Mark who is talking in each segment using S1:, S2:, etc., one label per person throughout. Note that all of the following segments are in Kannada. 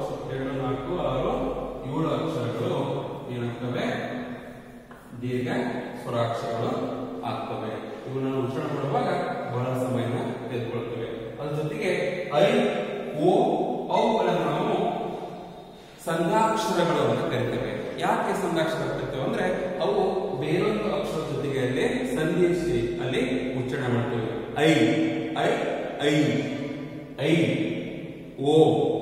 S1: ಅಕ್ಷರ ಎರಡು ನಾಲ್ಕು ಆರು ಏಳು ಅಕ್ಷರಗಳು ಏನಾಗ್ತವೆ ದೀರ್ಘ ಸ್ವರಾಕ್ಷರಗಳು ಆಗ್ತವೆ ಇವುಗಳನ್ನು ಉಚ್ಚಾರಣೆ ಮಾಡುವಾಗ ಬಹಳ ಸಮಯನ ತೆಗೆದುಕೊಳ್ತವೆ ಅದ್ರ ಜೊತೆಗೆ ಐ ಓ ಅವುಗಳನ್ನು ನಾವು ಸಂಧಾಕ್ಷರಗಳು ಅಂತ ಕರಿತೇವೆ ಯಾಕೆ ಸಂಧಾಕ್ಷರ ಕರಿತೇವೆ ಅಂದ್ರೆ ಅವು ಬೇರೊಂದು ಅಕ್ಷರ ಜೊತೆಗೆ ಅಲ್ಲಿ ಸಂಧಿಸಿ ಅಲ್ಲಿ ಉಚ್ಚಾರಣೆ ಮಾಡ್ತೇವೆ ಐ ಐ ಐ ಐ ಓ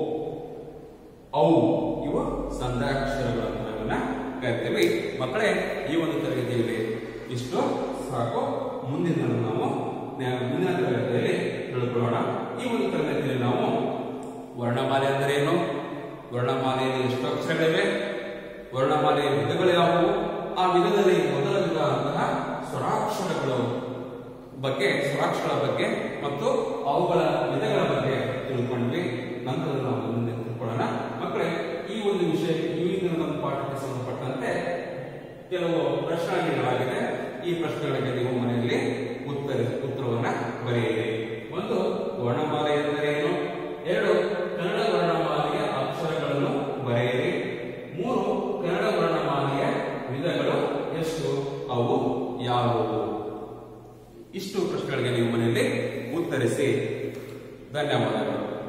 S1: ಔ ಇವು ಸಂಧಾಕ್ಷರಗಳು ಅಂತ ನಾವನ್ನ ಕರಿತೇವೆ ಮಕ್ಕಳೇ ಈ ಒಂದು ತರಗತಿಯಲ್ಲಿ ಇಷ್ಟು ಸಾಕು ಮುಂದಿನ ನಾವು ನ- ಮುಂದಿನ ತರಗತಿಯಲ್ಲಿ ತಿಳ್ಕೊಳ್ಳೋಣ ಈ ಒಂದು ತರಗತಿಯಲ್ಲಿ ನಾವು ವರ್ಣಮಾಲೆ ಅಂದರೆ ಏನು ವರ್ಣಮಾಲೆಯಲ್ಲಿ ಎಷ್ಟು ಅಕ್ಷರಗಳಿವೆ ವರ್ಣಮಾಲೆಯ ವಿಧಗಳು ಯಾವುವು ಆ ವಿಧದಲ್ಲಿ ಮೊದಲ ವಿಧ ಅಂತಹ ಸ್ವರಾಕ್ಷರಗಳು ಬಗ್ಗೆ ಸ್ವರಾಕ್ಷರ ಬಗ್ಗೆ ಮತ್ತು ಅವುಗಳ ವಿಧಗಳ ಬಗ್ಗೆ ತಿಳ್ಕೊಂಡ್ವಿ ನಂತರ ನಾವು ಮುಂದೆ ತಿಳ್ಕೊಳ್ಳೋಣ ಮಕ್ಕಳೇ ಈ ಒಂದು ವಿಷಯ ಈ ದಿನದ ಒಂದು ಪಾಠಕ್ಕೆ ಸಂಬಂಧಪಟ್ಟಂತೆ ಕೆಲವು ಪ್ರಶ್ನೆ ನೀಡಲಾಗಿದೆ ಈ ಪ್ರಶ್ನೆಗಳಿಗೆ ನೀವು ಮನೆಯಲ್ಲಿ ಉತ್ತರ ಉತ್ತರವನ್ನ ಬರೆಯಿರಿ ಒಂದು ವರ್ಣಮಾಲೆ ಎಂದರೇನು ಎರಡು ಕನ್ನಡ ವರ್ಣಮಾಲೆಯ ಅಕ್ಷರಗಳನ್ನು ಬರೆಯಿರಿ ಮೂರು ಕನ್ನಡ ವರ್ಣಮಾಲೆಯ ವಿಧಗಳು ಎಷ್ಟು ಅವು ಯಾವುವು ಇಷ್ಟು ಪ್ರಶ್ನೆಗಳಿಗೆ ನೀವು ಮನೆಯಲ್ಲಿ ಉತ್ತರಿಸಿ ಧನ್ಯವಾದಗಳು